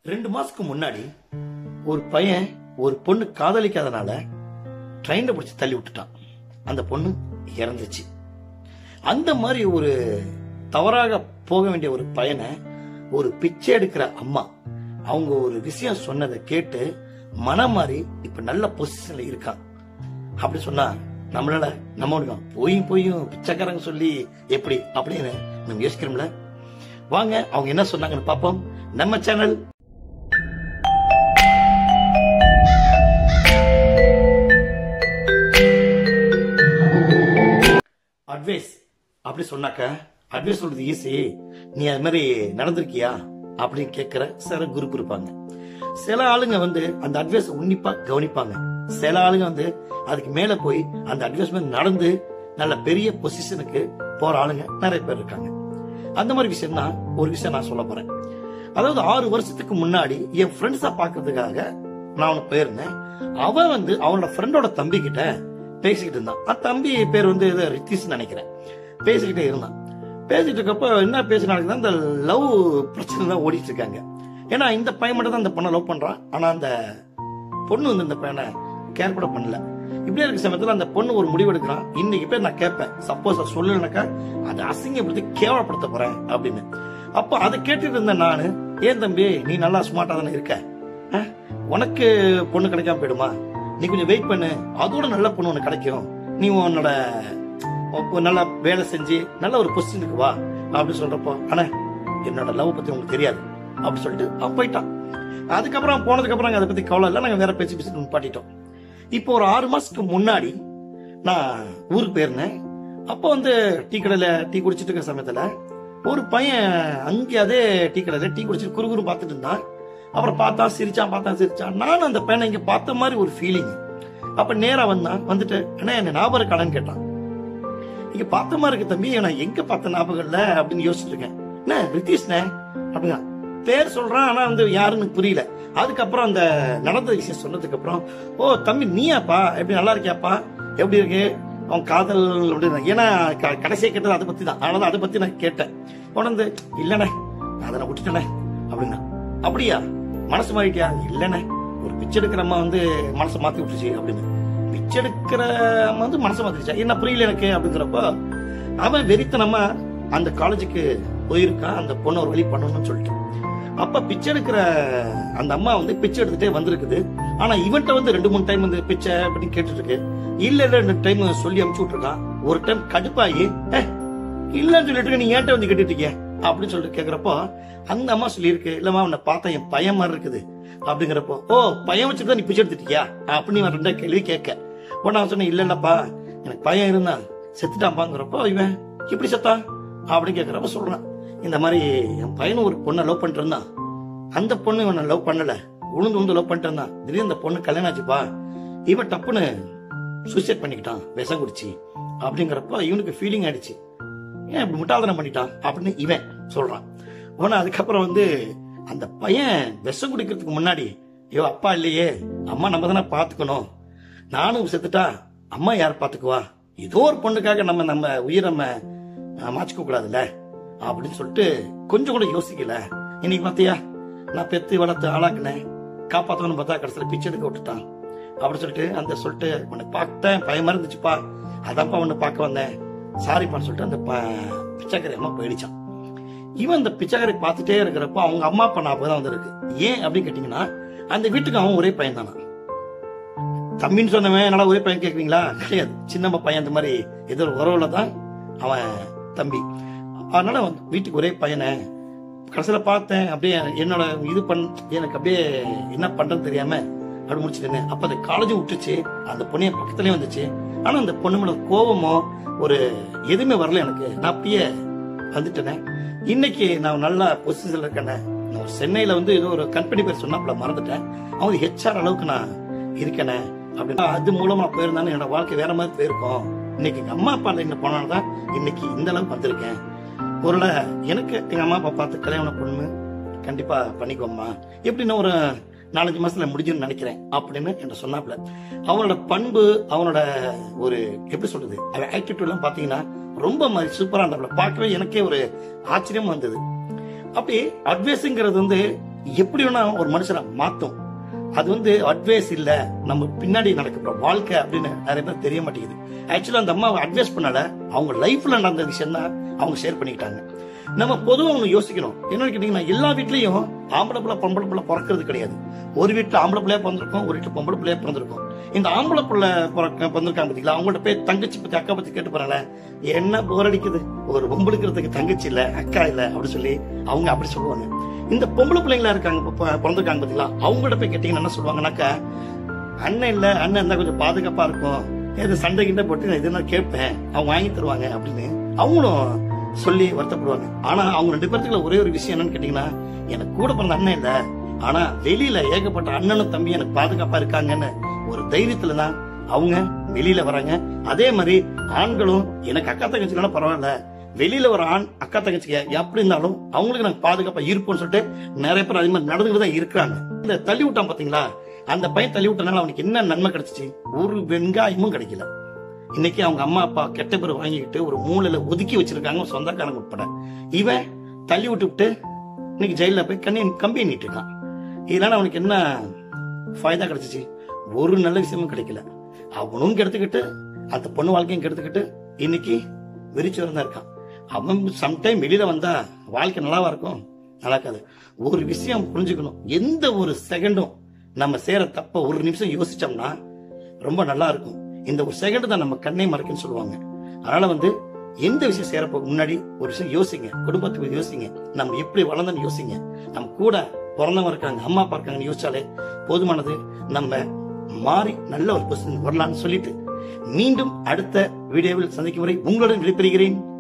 ரெண்டு மாசத்துக்கு முன்னாடி ஒரு பையன் ஒரு பொண்ணு காதலிக்காதனால ட்ரெயின்ல பிடிச்சி தள்ளி விட்டுட்டான் அந்த பொண்ணு இறந்துச்சு அந்த மாதிரி ஒரு தவறாக போக வேண்டிய ஒரு பையனை ஒரு பிச்சை எடுக்கிற அம்மா அவங்க ஒரு விஷயம் சொன்னதை கேட்டு மனம் மாறி இப்ப நல்ல பொசிஷன்ல இருக்கான் அப்படி சொன்னா நம்மளால நம்ம ஒண்ணுதான் போயும் போயும் பிச்சைக்காரங்க சொல்லி எப்படி அப்படின்னு நம்ம யோசிக்கிறோம்ல வாங்க அவங்க என்ன சொன்னாங்கன்னு பாப்போம் நம்ம சேனல் அட்வைஸ் அப்படி சொன்னாக்க அட்வைஸ் சொல்றது ஈஸி நீ அது மாதிரி நடந்திருக்கியா அப்படின்னு கேட்கிற சில குரூப் இருப்பாங்க சில ஆளுங்க வந்து அந்த அட்வைஸ் உன்னிப்பா கவனிப்பாங்க சில ஆளுங்க வந்து அதுக்கு மேல போய் அந்த அட்வைஸ் மாதிரி நடந்து நல்ல பெரிய பொசிஷனுக்கு போற ஆளுங்க நிறைய பேர் இருக்காங்க அந்த மாதிரி விஷயம் தான் ஒரு விஷயம் நான் சொல்ல போறேன் அதாவது ஆறு வருஷத்துக்கு முன்னாடி என் ஃப்ரெண்ட்ஸா பாக்குறதுக்காக நான் அவனுக்கு போயிருந்தேன் அவன் வந்து அவனோட ஃப்ரெண்டோட தம்பி கிட்ட பேசிக்கிட்டு இருந்தான் அந்த தம்பி பேர் வந்து ஏதோ ரித்திஷ் நினைக்கிறேன் பேசிக்கிட்டே இருந்தான் பேசிட்டு இருக்கப்ப என்ன பேசி நடக்குதுன்னா இந்த லவ் பிரச்சனை தான் ஓடிட்டு இருக்காங்க ஏன்னா இந்த பையன் மட்டும் தான் இந்த பொண்ணை லவ் பண்றான் ஆனா அந்த பொண்ணு வந்து இந்த பையனை கேர் கூட பண்ணல இப்படியே இருக்க சமயத்துல அந்த பொண்ணு ஒரு முடிவு எடுக்கிறான் இன்னைக்கு பேர் நான் கேட்பேன் சப்போஸ் அதை சொல்லலைனாக்கா அதை அசிங்கப்படுத்தி கேவலப்படுத்த போறேன் அப்படின்னு அப்போ அதை கேட்டுட்டு இருந்த நானு ஏன் தம்பி நீ நல்லா ஸ்மார்ட்டா தானே இருக்க அஹ், உனக்கு பொண்ணு கிடைக்காம போயிடுமா நீ கொஞ்சம் வெயிட் பண்ணு அதோட நல்ல பொண்ணு உனக்கு கிடைக்கும் நீ உன்னோட ஒரு நல்ல வேலை செஞ்சு நல்ல ஒரு பொசிஷனுக்கு வா அப்படி சொல்றப்போ அண்ணா என்னோட லவ் பத்தி உங்களுக்கு தெரியாது அப்படி சொல்லிட்டு அவன் போயிட்டான் அதுக்கப்புறம் போனதுக்கு அப்புறம் நாங்க அதை பத்தி கவலை இல்லை நாங்க வேற பேச்சு பேசி நிப்பாட்டிட்டோம் இப்போ ஒரு ஆறு மாசத்துக்கு முன்னாடி நான் ஊருக்கு போயிருந்தேன் அப்போ வந்து டீ கடையில டீ குடிச்சிட்டு இருக்கிற சமயத்துல ஒரு பையன் அங்கே அதே டீ கடையில டீ குடிச்சிட்டு குறு குறு பார்த்துட்டு இருந்தான் அப்புறம் பார்த்தா சிரிச்சான் பார்த்தா சிரிச்சான் நானும் அந்த பையனை இங்க பார்த்த மாதிரி ஒரு ஃபீலிங் அப்ப நேரா வந்தான் வந்துட்டு அண்ணா என்ன ஞாபகம் இருக்கானு கேட்டான் இங்க பார்த்த மாதிரி இருக்கு தம்பி நான் எங்க பார்த்த ஞாபகம் இல்ல அப்படின்னு யோசிச்சுட்டு இருக்கேன் என்ன ரித்தீஷ்ண்ணே அப்படின்னா பேர் சொல்றான் ஆனா வந்து யாருன்னு புரியல அதுக்கப்புறம் அந்த நடந்த விஷயம் சொன்னதுக்கு அப்புறம் ஓ தம்பி நீயாப்பா எப்படி நல்லா இருக்கியாப்பா எப்படி இருக்கு அவன் காதல் அப்படின்னு ஏன்னா க- கடைசியா கேட்டது அதை பத்தி தான் அதனால அதை பத்தி நான் கேட்டேன் உடனே இல்லண்ணே அதை நான் விட்டுட்டேனே அப்படின்னா அப்படியா மனசு மாறிட்டியா இல்லண்ணே ஒரு பிச்சை எடுக்கிற அம்மா வந்து மனசை மாத்தி விட்டுச்சு அப்படின்னு பிச்சை எடுக்கிற அம்மா வந்து மனசை மாத்திருச்சா என்ன புரியல எனக்கு அப்படிங்கிறப்ப அவன் வெறித்தனமா அந்த காலேஜுக்கு போயிருக்கான் அந்த பொண்ணை ஒரு வழி பண்ணணும்னு சொல்லிட்டு அப்ப பிச்சை எடுக்கிற அந்த அம்மா வந்து பிச்சை எடுத்துட்டே வந்திருக்குது ஆனா இவன்ட்ட வந்து ரெண்டு மூணு டைம் வந்து பிச்சை அப்படின்னு கேட்டுட்டு இருக்கு இல்ல இல்ல ரெண்டு டைம் சொல்லி அமுச்சு விட்டுருக்கான் ஒரு டைம் கடுப்பாகி "ஏய், இல்லன்னு சொல்லிட்டு இருக்க, நீ ஏன்ட்ட வந்து கேட்டுட்டு இருக்கிய அப்படின்னு சொல்லிட்டு கேக்குறப்போ அந்த அம்மா சொல்லியிருக்கு இல்லம்மா உன்னை பார்த்தா என் பையன் மாதிரி இருக்குது அப்படிங்கிறப்போ ஓ பையன் வச்சுதான் நீ பிச்சை எடுத்துட்டியா அப்படின்னு இவன் ரெண்டா கேள்வி கேட்க உடனே அவன் சொன்னேன் இல்ல இல்லப்பா எனக்கு பையன் இருந்தான் செத்துட்டான்பாங்கிறப்போ இவன் இப்படி செத்தான் அப்படின்னு கேக்குறப்ப சொல்றான் இந்த மாதிரி என் பையனும் ஒரு பொண்ணை லவ் பண்ணிட்டு இருந்தான் அந்த பொண்ணு இவனை லவ் பண்ணல உளுந்து உளுந்து லவ் பண்ணிட்டு இருந்தான் திடீர்னு அந்த பொண்ணு கல்யாணம் ஆச்சுப்பா இவன் டப்புன்னு சூசைட் பண்ணிக்கிட்டான் விஷம் குடிச்சு அப்படிங்கிறப்ப இவனுக்கு ஃபீலிங் ஆயிடுச்சு ஏன் இப்படி முட்டாள்தனம் பண்ணிட்டான் அப்படின்னு இவன் சொல்றான் உடனே அதுக்கப்புறம் வந்து அந்த பையன் விஷம் குடிக்கிறதுக்கு முன்னாடி ஐயோ அப்பா இல்லையே அம்மா நம்ம தானே பாத்துக்கணும் நானும் செத்துட்டா அம்மா யார் பாத்துக்குவா ஏதோ ஒரு பொண்ணுக்காக நம்ம நம்ம உயிரை நம்ம அஹ், மாச்சிக்க கூடாதுல்ல அப்படின்னு சொல்லிட்டு கொஞ்சம் கூட யோசிக்கல இன்னைக்கு பாத்தியா நான் பெத்து வளர்த்து ஆளாக்குனேன் காப்பாத்தணும்னு பார்த்தா கடைசியில் பிச்சை எடுக்க விட்டுட்டான் அப்படி சொல்லிட்டு அந்த சொல்லிட்டு உன்னை பார்த்தேன் பயமா இருந்துச்சுப்பா அதான்ப்பா உன்னை பார்க்க வந்தேன் சாரிப்பான்னு சொல்லிட்டு அந்த ப- பிச்சைக்காரி அம்மா போயிடுச்சான் இவன் அந்த பிச்சைக்காரி பார்த்துட்டே இருக்கிறப்ப அவங்க அம்மா அப்பா ஞாபகம் தான் வந்திருக்கு ஏன் அப்படின்னு கேட்டீங்கன்னா அந்த வீட்டுக்கு அவன் ஒரே பையன் தானா தம்பின்னு சொன்னவன் என்னால ஒரே பையன் கேக்குறீங்களா கிடையாது சின்னம்மா பையன் அந்த மாதிரி ஏதோ ஒரு உறவுல தான் அவன் தம்பி அதனால அவன் வீட்டுக்கு ஒரே பையனை கடைசியில பார்த்தேன் அப்படியே என்னோட இது பண் எனக்கு அப்படியே என்ன பண்றது தெரியாம அப்படி முடிச்சுட்டேன் அப்ப அந்த காலேஜ் விட்டுச்சு அந்த பொண்ணு என் பக்கத்துலயே வந்துச்சு ஆனா அந்த பொண்ணு மேல கோவமோ ஒரு எதுவுமே வரல எனக்கு நான் அப்படியே வந்துட்டேனே இன்னைக்கு நான் நல்லா பொசிஷன்ல இருக்கேனே நான் ஒரு சென்னையில வந்து ஏதோ ஒரு கம்பெனி பேர் சொன்னாப்புல மறந்துட்டேன் அவங்க ஹெச்ஆர் அளவுக்கு நான் இருக்கேனே அப்படின்னா அது மூலமா போயிருந்தாலும் என்னோட வாழ்க்கை வேற மாதிரி போயிருக்கும் இன்னைக்கு எங்க அம்மா அப்பா என்ன போனால்தான் இன்னைக்கு இந்த அளவுக்கு வந்திருக்கேன் ஒருவேளை எனக்கு எங்க அம்மா அப்பா பார்த்து கல்யாணம் பொண்ணு கண்டிப்பா பண்ணிக்கோம்மா எப்படின்னா ஒரு நாலஞ்சு மாசத்துல முடிஞ்சுன்னு நினைக்கிறேன் அப்படின்னு என்ன சொன்னாப்ல அவனோட பண்பு அவனோட ஒரு எப்படி சொல்றது அவன் ஆட்டிடியூட் எல்லாம் பாத்தீங்கன்னா ரொம்ப மாதிரி சூப்பரா இருந்தாப்ல பார்க்கவே எனக்கே ஒரு ஆச்சரியம் வந்தது அப்படி அட்வைஸுங்கிறது வந்து எப்படி வேணா ஒரு மனுஷனை மாத்தும் அது வந்து அட்வைஸ் இல்ல நம்ம பின்னாடி நடக்கிற வாழ்க்கை அப்படின்னு நிறைய பேர் தெரிய மாட்டேங்குது ஆக்சுவலா அந்த அம்மா அட்வைஸ் பண்ணல அவங்க லைஃப்ல நடந்த விஷயம் தான் அவங்க ஷேர் பண்ணிக்கிட்டாங்க நம்ம பொதுவா ஒண்ணு யோசிக்கணும் என்னன்னு கேட்டீங்கன்னா எல்லா வீட்லயும் ஆம்பளை பிள்ளை பொம்பளை பிள்ளை பிறக்கிறது கிடையாது ஒரு வீட்டுல ஆம்பளை பிள்ளையா பிறந்திருக்கும் ஒரு வீட்டுல பொம்பளை பிள்ளையா பிறந்திருக்கும் இந்த ஆம்பளை பிள்ளை பிறக்க பிறந்திருக்காங்க பாத்தீங்களா அவங்கள்ட்ட போய் தங்கச்சி பத்தி அக்கா பத்தி கேட்டு பாருங்களேன் என்ன போர் அடிக்குது ஒரு பொம்பளுக்கிறதுக்கு தங்கச்சி இல்ல அக்கா இல்ல அப்படி சொல்லி அவங்க அப்படி சொல்லுவாங்க இந்த பொம்பளை பிள்ளைங்களா இருக்காங்க இப்ப ப- பிறந்திருக்காங்க பாத்தீங்களா அவங்கள்ட்ட போய் கேட்டீங்கன்னா என்ன சொல்லுவாங்கன்னாக்கா அண்ணன் இல்ல அண்ணன் இருந்தா கொஞ்சம் பாதுகாப்பா இருக்கும் ஏது சண்டை கிட்ட போட்டு நான் இது நான் கேட்பேன் அவங்க வாங்கி தருவாங்க அப்படின்னு அவங்களும் சொல்லி வருத்தப்படுவாங்க ஆனா அவங்க ரெண்டு பேர்த்துக்குள்ள ஒரே ஒரு விஷயம் என்னன்னு கேட்டீங்கன்னா எனக்கு கூட பிறந்த அண்ணன் இல்ல ஆனா வெளியில ஏகப்பட்ட அண்ணனும் தம்பி எனக்கு பாதுகாப்பா இருக்காங்கன்னு ஒரு தைரியத்துல தான் அவங்க வெளியில வராங்க அதே மாதிரி ஆண்களும் எனக்கு அக்கா தங்கச்சினாலும் பரவாயில்ல வெளியில ஒரு ஆண் அக்கா தங்கச்சிக்கு எப்படி இருந்தாலும் அவங்களுக்கு நாங்க பாதுகாப்பா இருப்போம்னு சொல்லிட்டு நிறைய பேர் அதே மாதிரி நடந்துகிட்டு தான் இருக்கிறாங்க இந்த தள்ளி விட்டான் பாத்தீங்களா அந்த பையன் தள்ளி விட்டனால அவனுக்கு என்ன நன்மை கிடைச்சிச்சு ஒரு வெங்காயமும் கிடைக்கல இன்னைக்கு அவங்க அம்மா அப்பா கெட்ட பேர் வாங்கிக்கிட்டு ஒரு மூலையில ஒதுக்கி வச்சிருக்காங்க சொந்தக்காரங்க உட்பட இவன் தள்ளி விட்டு விட்டு இன்னைக்கு ஜெயில போய் கண்ணி கம்பி நீட்டு இருக்கான் இதனால அவனுக்கு என்ன ஃபாய்தா கிடைச்சிச்சு ஒரு நல்ல விஷயமும் கிடைக்கல அவனும் கெடுத்துக்கிட்டு அந்த பொண்ணு வாழ்க்கையும் கெடுத்துக்கிட்டு இன்னைக்கு விரிச்சு தான் இருக்கான் அவன் சம்டைம் வெளியில வந்தா வாழ்க்கை நல்லாவா இருக்கும் நடக்காது ஒரு விஷயம் புரிஞ்சுக்கணும் எந்த ஒரு செகண்டும் நம்ம செய்யற தப்ப ஒரு நிமிஷம் யோசிச்சோம்னா ரொம்ப நல்லா இருக்கும் இந்த ஒரு செகண்ட் தான் நம்ம கண்ணை மறைக்குன்னு சொல்லுவாங்க அதனால வந்து எந்த விஷயம் செய்யறப்ப முன்னாடி ஒரு விஷயம் யோசிங்க குடும்பத்துக்கு யோசிங்க நம்ம எப்படி வளர்ந்தோன்னு யோசிங்க நம்ம கூட பிறந்தவங்க இருக்காங்க அம்மா அப்பா இருக்காங்கன்னு யோசிச்சாலே போதுமானது நம்ம மாறி நல்ல ஒரு பொசிஷன் வரலாம்னு சொல்லிட்டு மீண்டும் அடுத்த வீடியோவில் சந்திக்கும் வரை உங்களுடன் விடைபெறுகிறேன்